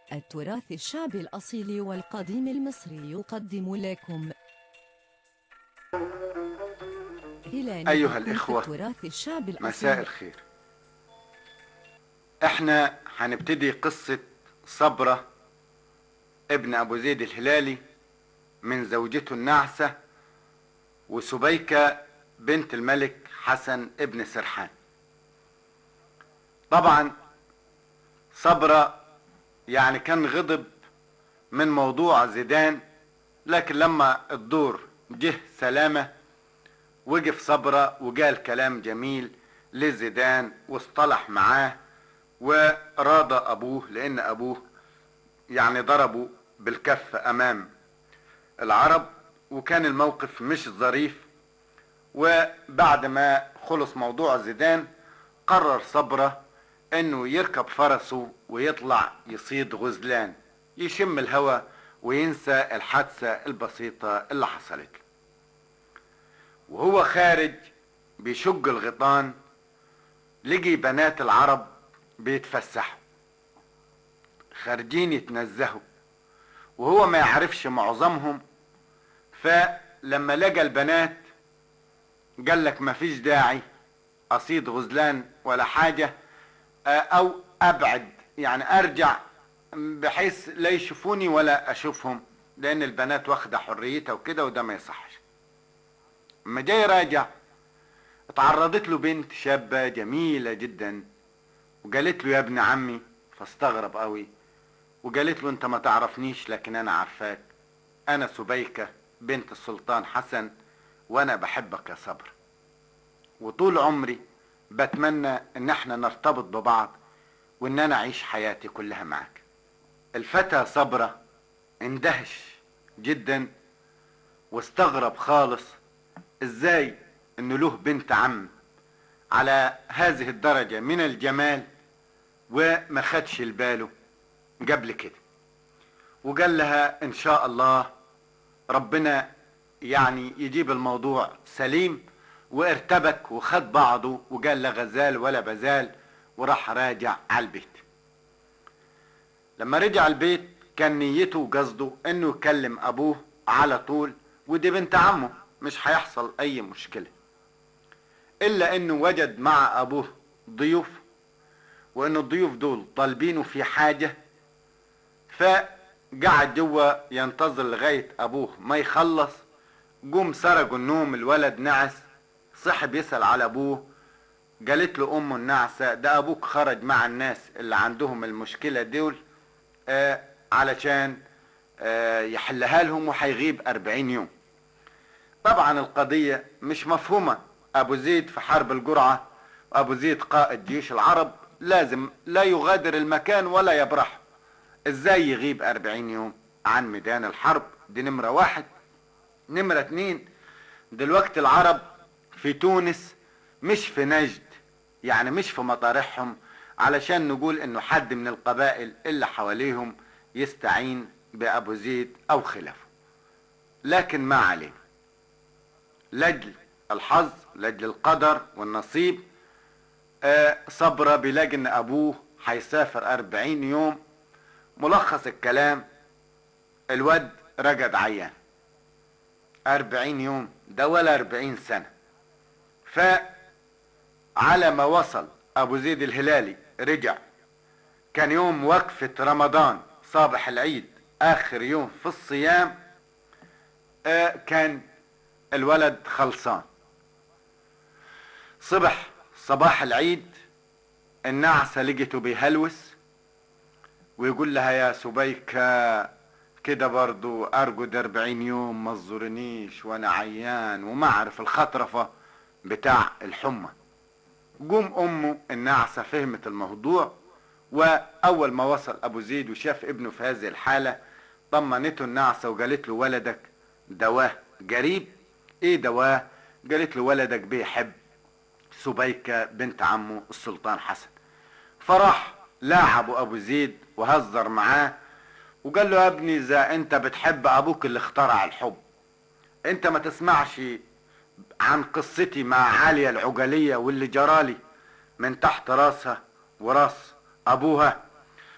التراث الشعبي الأصيل والقديم المصري يقدم لكم هلال أيها في الإخوة، التراث الشعبي الأصيل مساء الخير احنا هنبتدي قصة صبرة ابن ابو زيد الهلالي من زوجته النعسة وسبيكة بنت الملك حسن ابن سرحان طبعا صبرة يعني كان غضب من موضوع زيدان لكن لما الدور جه سلامة وقف صبرة وقال كلام جميل لزيدان واصطلح معاه وراضى ابوه لان ابوه يعني ضربه بالكف امام العرب وكان الموقف مش ظريف وبعد ما خلص موضوع زيدان قرر صبرة انه يركب فرسه ويطلع يصيد غزلان يشم الهواء وينسى الحادثة البسيطة اللي حصلت له وهو خارج بيشق الغيطان لقي بنات العرب بيتفسحوا خارجين يتنزهوا وهو ما يعرفش معظمهم فلما لقى البنات قال لك ما فيش داعي اصيد غزلان ولا حاجة آه، او ابعد يعني ارجع بحيث لا يشوفوني ولا اشوفهم لان البنات واخدة حريتها وكده وده ما يصحش اما جاي راجع اتعرضت له بنت شابة جميلة جدا وقالت له يا ابن عمي فاستغرب قوي وقالت له انت ما تعرفنيش لكن انا عارفاك انا سبيكة بنت السلطان حسن وانا بحبك يا صبر وطول عمري بتمنى ان احنا نرتبط ببعض وان انا اعيش حياتي كلها معك الفتى صبرة اندهش جدا واستغرب خالص ازاي انه له بنت عم على هذه الدرجة من الجمال وما خدش الباله قبل كده وقال لها ان شاء الله ربنا يعني يجيب الموضوع سليم وارتبك وخد بعضه وقال لا غزال ولا بزال وراح راجع على البيت لما رجع البيت كان نيته وقصده انه يكلم ابوه على طول ودي بنت عمه مش هيحصل اي مشكلة الا انه وجد مع ابوه ضيوف وان الضيوف دول طالبينه في حاجة فقعد جوه ينتظر لغاية ابوه ما يخلص قوم سرقوا النوم الولد نعس صحي بيسأل على ابوه قالت له امه النعسة ده ابوك خرج مع الناس اللي عندهم المشكلة دول آه علشان آه يحلها لهم وهيغيب أربعين يوم طبعا القضية مش مفهومة ابو زيد في حرب الجرعة ابو زيد قائد جيش العرب لازم لا يغادر المكان ولا يبرح ازاي يغيب أربعين يوم عن ميدان الحرب دي نمرة واحد نمرة اتنين دلوقتي العرب في تونس مش في نجد يعني مش في مطارحهم علشان نقول انه حد من القبائل اللي حواليهم يستعين بابو زيد او خلافه لكن ما عليه لاجل الحظ لاجل القدر والنصيب آه صبرة بيلاقي ان ابوه هيسافر اربعين يوم ملخص الكلام الواد رجد عيان أربعين يوم ده ولا أربعين سنة فعلى ما وصل أبو زيد الهلالي رجع كان يوم وقفة رمضان صباح العيد آخر يوم في الصيام آه كان الولد خلصان صبح صباح العيد النعسة لقيته بيهلوس ويقول لها يا سبيكة كده برضو ارقد اربعين يوم ما تزورنيش وانا عيان وما اعرف الخطرفة بتاع الحمى قوم امه النعسة فهمت الموضوع واول ما وصل ابو زيد وشاف ابنه في هذه الحالة طمنته النعسة وقالت له ولدك دواه قريب ايه دواه قالت له ولدك بيحب سبيكة بنت عمه السلطان حسن فراح لاعبوا ابو زيد وهزر معاه وقال له يا ابني اذا انت بتحب ابوك اللي اخترع الحب انت ما تسمعش عن قصتي مع عالية العجلية واللي جرالي من تحت راسها وراس ابوها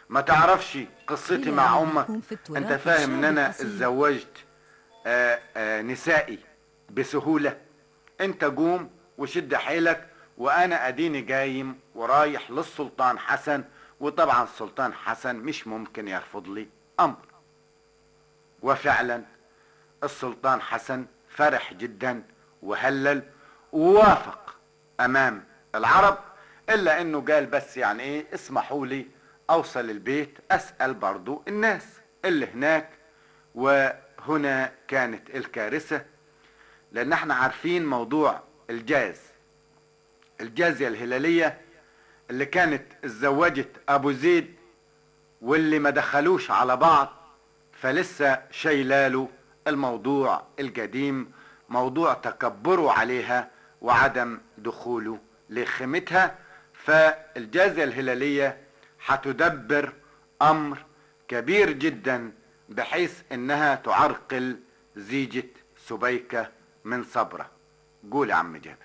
ما تعرفش قصتي مع امك انت فاهم ان انا اتزوجت آه، آه، نسائي بسهولة انت قوم وشد حيلك وانا اديني جايم ورايح للسلطان حسن وطبعا السلطان حسن مش ممكن يرفض لي امر وفعلا السلطان حسن فرح جدا وهلل ووافق امام العرب الا انه قال بس يعني ايه اسمحوا لي اوصل البيت اسأل برضو الناس اللي هناك وهنا كانت الكارثة لان احنا عارفين موضوع الجاز الجازية الهلالية اللي كانت اتزوجت ابو زيد واللي ما دخلوش على بعض فلسه شايلاله الموضوع القديم موضوع تكبره عليها وعدم دخوله لخيمتها فالجازية الهلالية هتدبر امر كبير جدا بحيث انها تعرقل زيجة سبيكة من صبرة قول يا عم جابر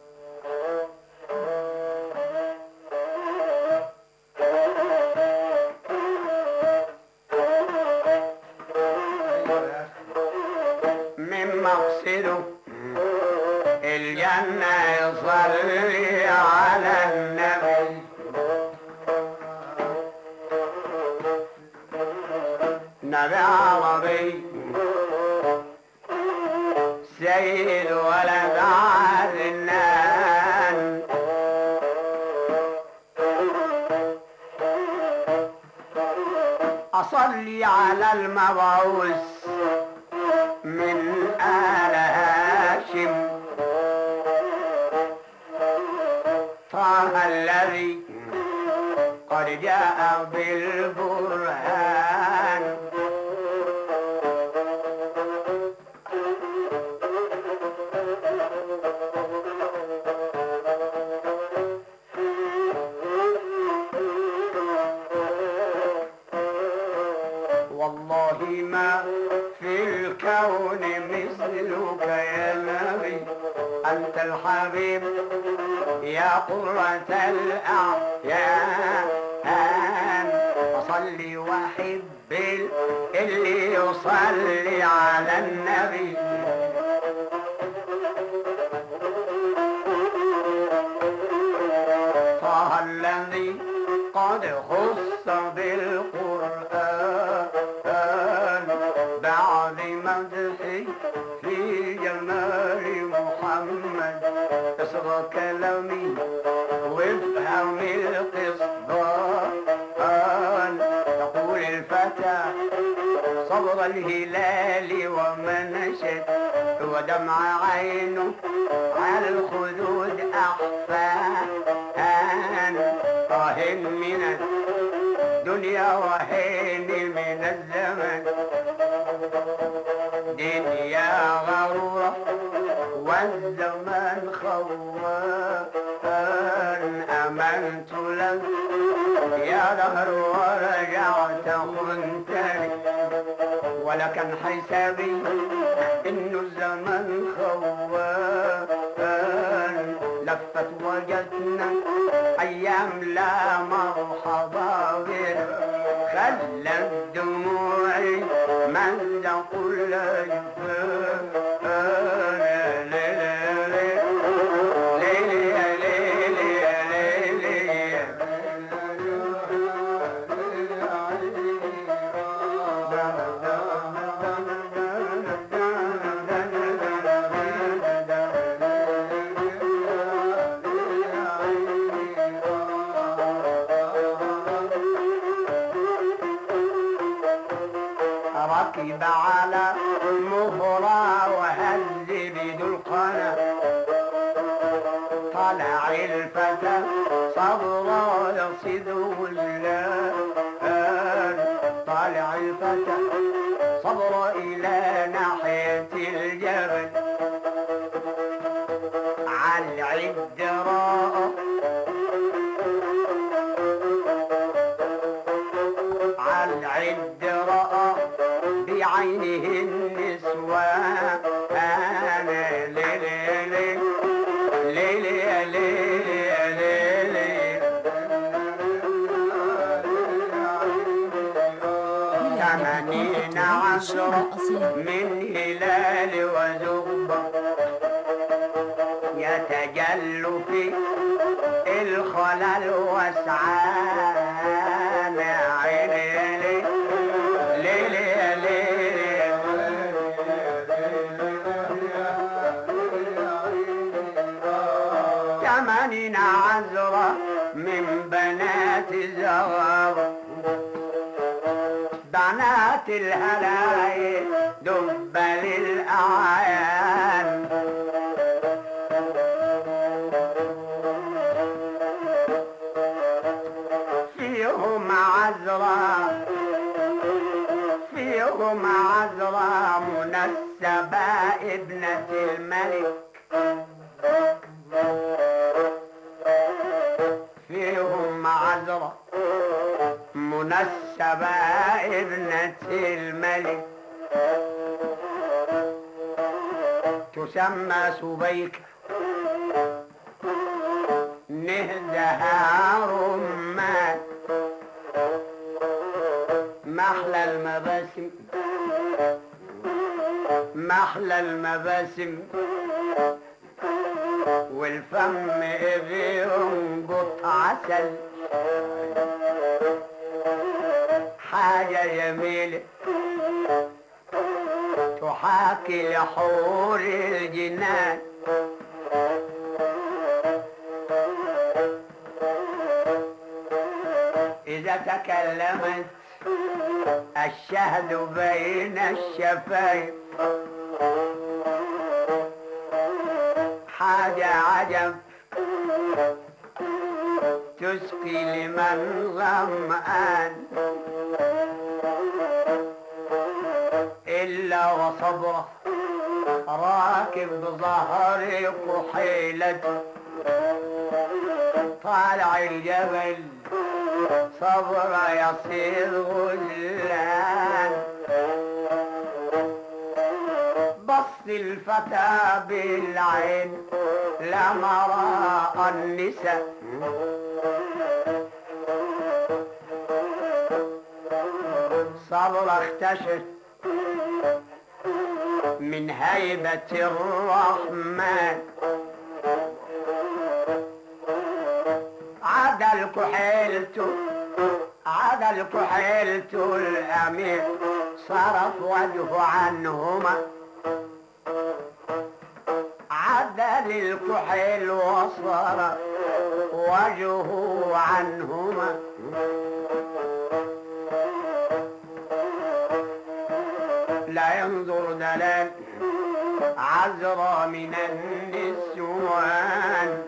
من مقصده الجنة يصلي على النبي نبي عربي سيد ولد عدنان أصلي على المبعوث من آل هاشم طه الذي قد جاء بالبرهان والله ما في الكون مثلك يا نبي أنت الحبيب يا قرة الأعيان أصلي وأحب اللي يصلي على النبي طه الذي قد خص بالقرآن بعد مدحي في جمال محمد اصغى كلامي وافهم القصدان يقول الفتى صبر الهلال ومنشد ودمع عينه على الخدود أحفان طاهن من الدنيا وهين من الزمن دنيا غرورة والزمان خوان أمنت لك يا دهر ورجعت خنتني ولكن حسابي إنه الزمن خوان لفت وجدنا أيام لا مرحبا بها خلت دموعي مزق ركب على مهرة وهز بذو القنا طلع الفتى صبرا يصيد اللان طلع الفتى صبرا إلى ناحية الجبل على العدراء على العدراء بعينه النسوان ليلي ليلي ليلي ليلي ليلي ثمانين بطاقة الشعب عشرة الأصيل من هلال وزغبة يتجل في الخلل وسعان عيني ليلي ثمانين عذرة من بنات زغبة بنات الهلاي دب للأعيان فيهم عذرا فيهم عذرا منسبة ابنة الملك فيهم عذرا منسبة ابنة الملك تسمى سبيكة نهدها رمان محلى المباسم محلى المباسم والفم بينقط عسل حاجة جميلة تحاكي لحور الجنان إذا تكلمت الشهد بين الشفايف حاجة عجب تسقي لمن ظمآن إلا وصبره راكب بظهر كحيلته طالع الجبل صبر يصير غلان بص الفتى بالعين لما راى النساء صبر اختشت من هيبة الرحمن عدل كحيلته عدل كحيلته الأمير صرف وجهه عنهما عدل الكحيل وصرف وجهه عنهما لا ينظر دلال عذرا من النسوان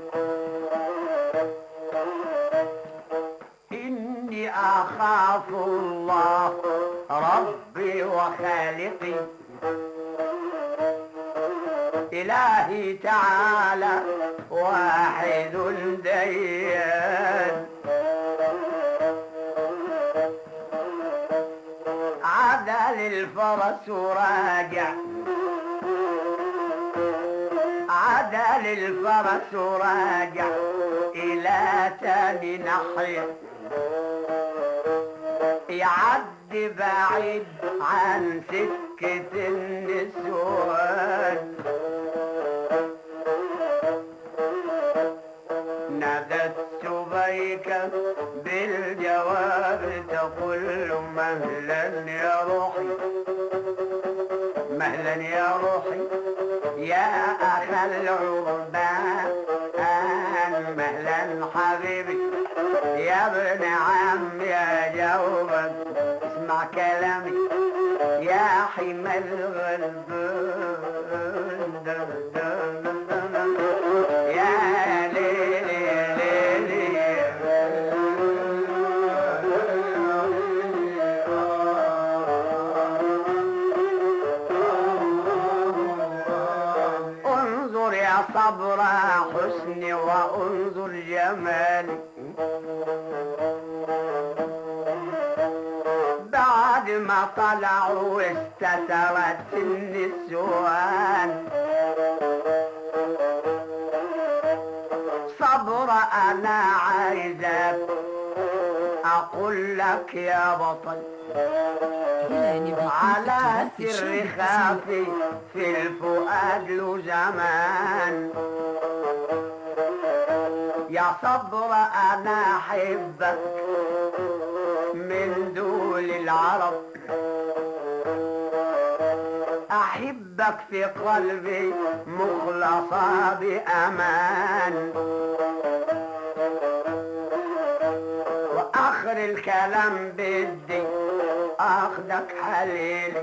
إني أخاف الله ربي وخالقي إلهي تعالى واحد ديان عدل الفرس راجع عدل الفرس راجع إلى تاني ناحية يعدي بعيد عن سكة النسوان نادت سبيكة بالجواب تقول له مهلا يا روحي مهلا يا روحي يا أخا العربان مهلا حبيبي يا ابن عم يا جوبك اسمع كلامي يا حمى الغلبان يا ليلي انظر يا صبر حسني وانظر جمالي بعد ما طلعوا استترت النسوان صبر انا عايزك اقول لك لك يا بطل إلى نبيك على التراث سر الشعبي خافي في الفؤاد له زمان يا صبر انا احبك من دول العرب احبك في قلبي مخلصة بامان واخر الكلام بدي اخدك حليلي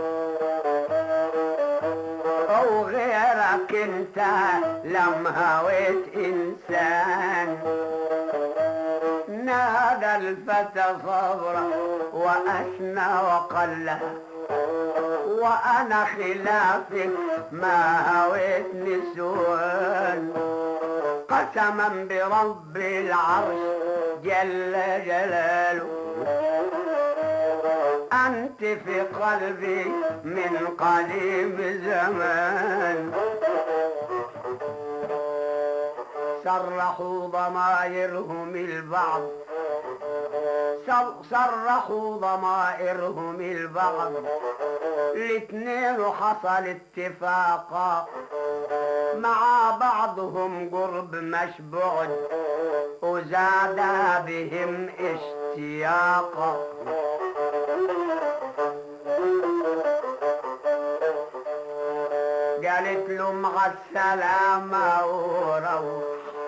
او غيرك انت لم هويت انسان نادى الفتى صبرا واسنى وقلها وانا خلافك ما هويت نسوان قسما برب العرش جل جلاله أنت في قلبي من قديم زمان سرحوا ضمائرهم البعض سر- سرحوا ضمائرهم البعض الاتنين حصل اتفاقا مع بعضهم قرب مش بعد وزاد بهم اشتياقا قالت له مع السلامة وروح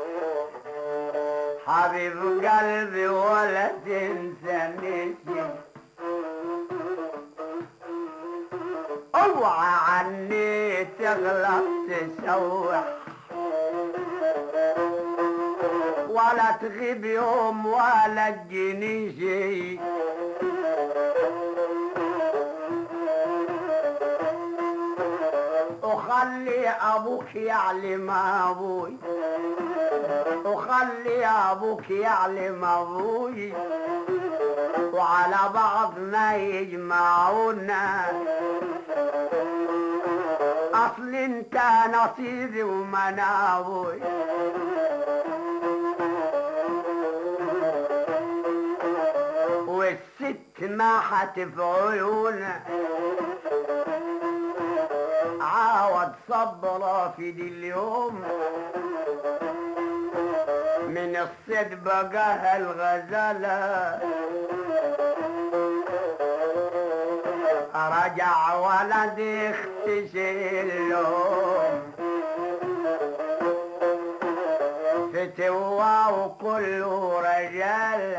حبيب قلبي ولا تنسانيش اوعى عني تغلط تسوح ولا تغيب يوم ولا تجيني شي وخلي ابوك يعلم ابوي وخلي ابوك يعلم ابوي وعلى بعضنا يجمعونا اصل انت نصيبي ومنا ابوي والست ما حتفعلونا عاود صبرا في دي اليوم من الصيد بقاها الغزالة رجع ولد اختشيلهم فتوى وكله رجال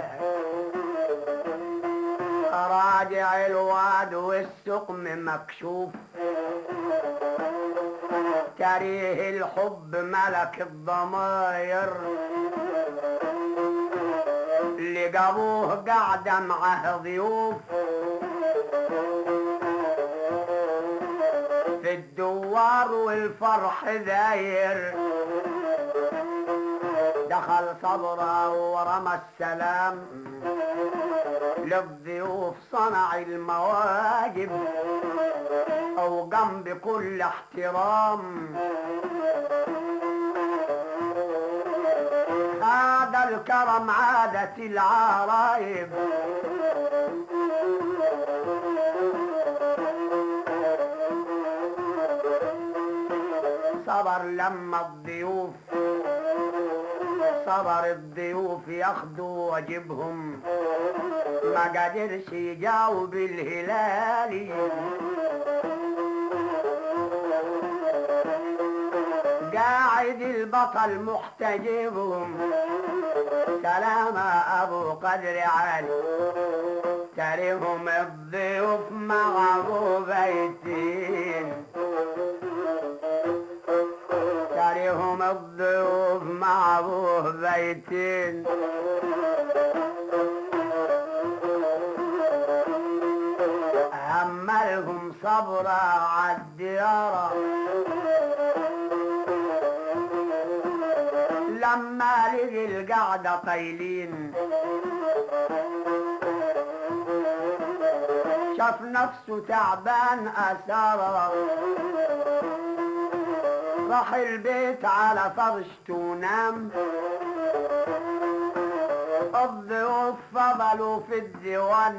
راجع الواد والسقم مكشوف كريه الحب ملك الضماير اللي جابوه قاعدة معاه ضيوف في الدوار والفرح داير دخل صبرا ورمى السلام للضيوف صنع المواجب او قام بكل احترام هذا الكرم عادة العرايب صبر لما الضيوف صبر الضيوف ياخدوا واجبهم ما قدرش يجاوب الهلالي قاعد البطل محتجبهم سلام ابو قدر علي تريهم الضيوف مع ابو بيتين تريهم الضيوف مع ابوه بيتين هملهم صبرا عالديارة لما لقي القعدة طايلين شاف نفسه تعبان أثارة راح البيت على فرشته ونام الضيوف فضلوا في الديوان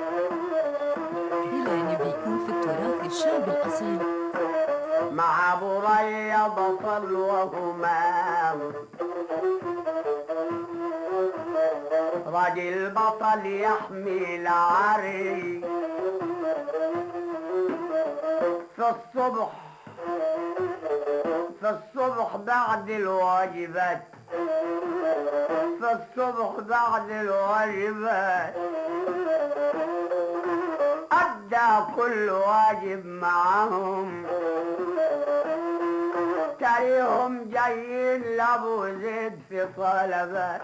بلان بيكون في التراث الشعبي الأصيل مع بريا بطل وهمام راجل بطل يحمي العري في الصبح في الصبح بعد الواجبات في الصبح بعد الواجبات أدى كل واجب معهم تاريهم جايين لأبو زيد في طلبات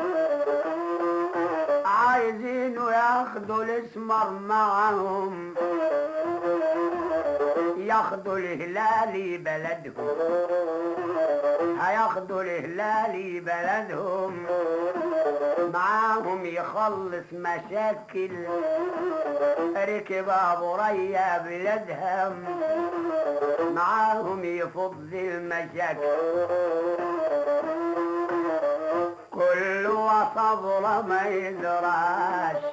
عايزينه ياخدوا الاسمر معهم ياخدوا الهلالي بلدهم هياخدوا الهلالي بلدهم معاهم يخلص مشاكل ركب ابو ريا بلادهم معاهم يفضي المشاكل كل وصبر ما يدراش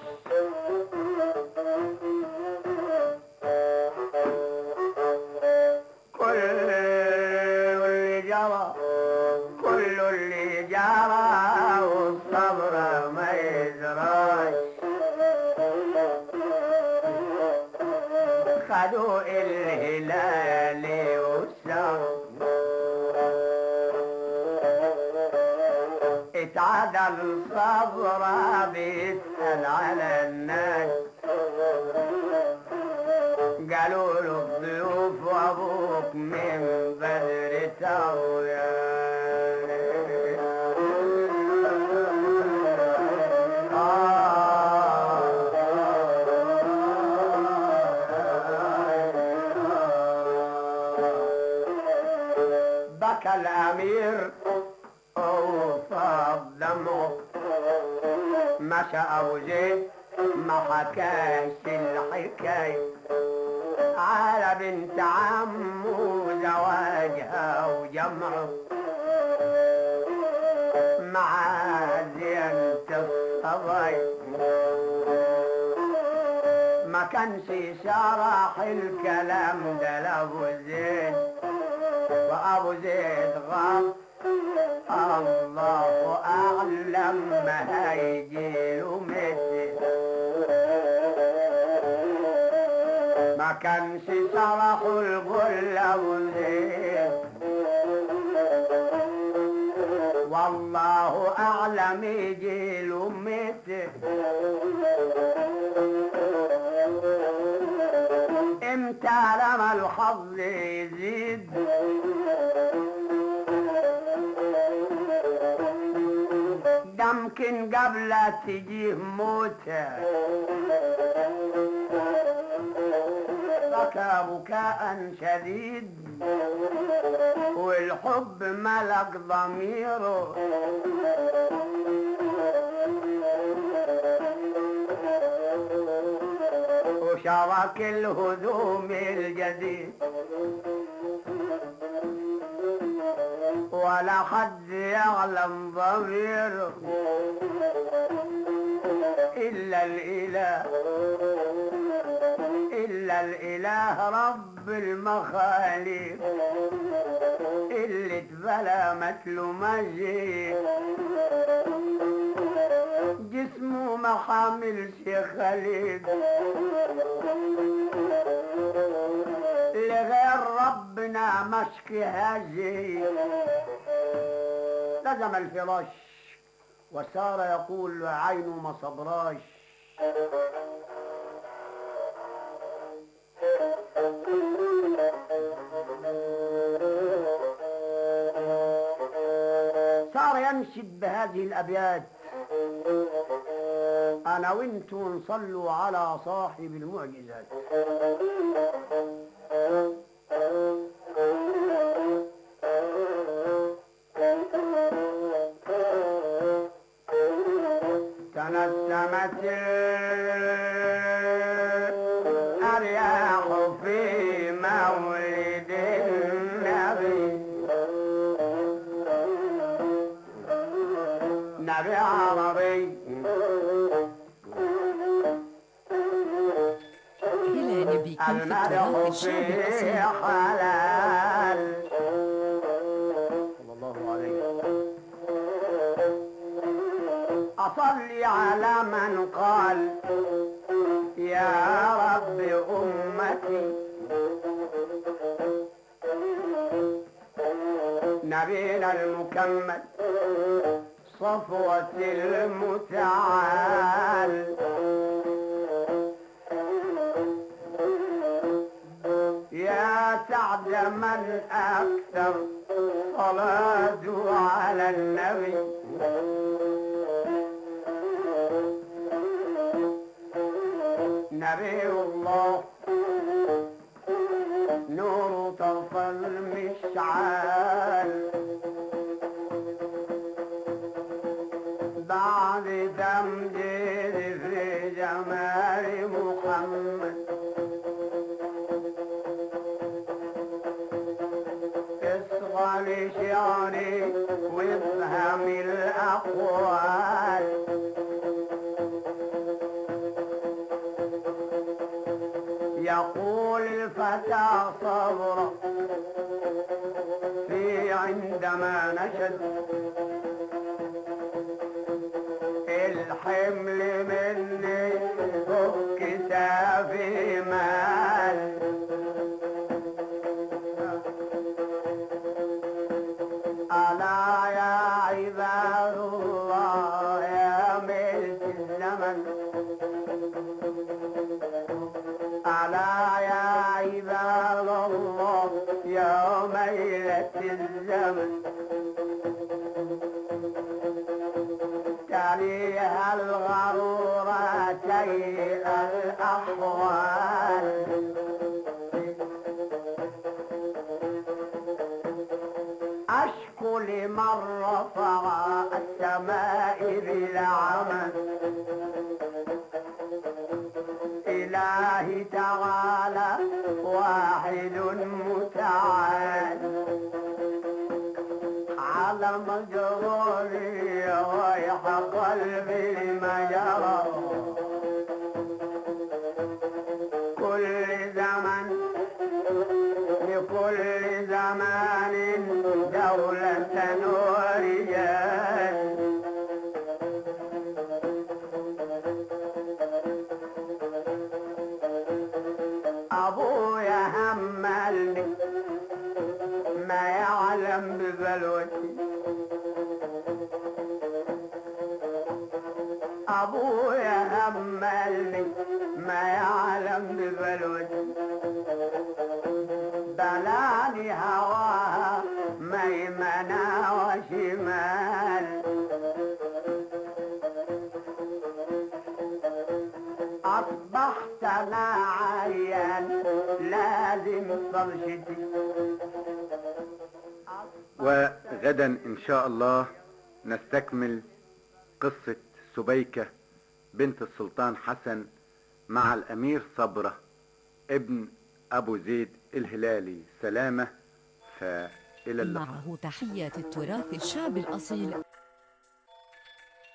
كل اللي جرى كل اللي جرى والصبر ما يدراش خدوا الهلال والشمس اتعدل صبر بيسأل على الناس قالوا له الضيوف وابوك من بدر تويا بكى الامير وفاض دمه مشى ابو زيد ما حكاش الحكايه على بنت عمه زواجها وجمعه مع زينة الصبي ما كانش شرح الكلام ده لابو زيد وابو زيد غاب الله اعلم ما هيجيله مثل ما كانش شرحوا الغلة والزيت والله أعلم يجي أمتي امتى لما الحظ يزيد يمكن قبل تجيه موته بكى بكاء شديد والحب ملك ضميره وشرك الهدوم الجديد ولا حد يعلم ضميره إلا الإله إلا الإله رب المخاليق اللي اتبلمت له مجيء جسمه ما حاملش خليق لغير ربنا مشكي هاجي لزم الفراش وسار يقول عينه ما صبراش صار ينشد بهذه الأبيات أنا وانتوا نصلوا على صاحب المعجزات تنسمت الأرياح في مولد النبي نبي عربي في التراث المدح الشعبي فيه الأصيل حلال صلى الله عليه وسلم أصلي على من قال يا رب أمتي نبينا المكمل صفوة المتعال يا سعد من أكثر صلاة على النبي نبي الله نور طرف المشعال بعد تمجيد في جمال محمد اصغى لشعري وافهم الأقوال يقول الفتى صبرا في عندما نشد الحمل مني فوق كتافي مال ألا يا عباد الله يا ملك الزمن ألا يا عباد الله يا ميلة الزمن تليها الغرورة سيء الأحوال أشكو لمن رفع السماء بالعمل إلهي تعالى واحد متعال على مجروري ويح قلبي مجرى كل زمن لكل زمان دولة ورجال أبويا هملني ما يعلم ببلوتي أبويا هملني ما يعلم ببلوتي بلاني هواها ميمنة وشمال أصبحت أنا عيان لازم فرشتي وغدا إن شاء الله نستكمل قصة سبيكة بنت السلطان حسن مع الأمير صبرة ابن أبو زيد الهلالي سلامة فإلى اللقاء معه تحيات التراث الشعبي الأصيل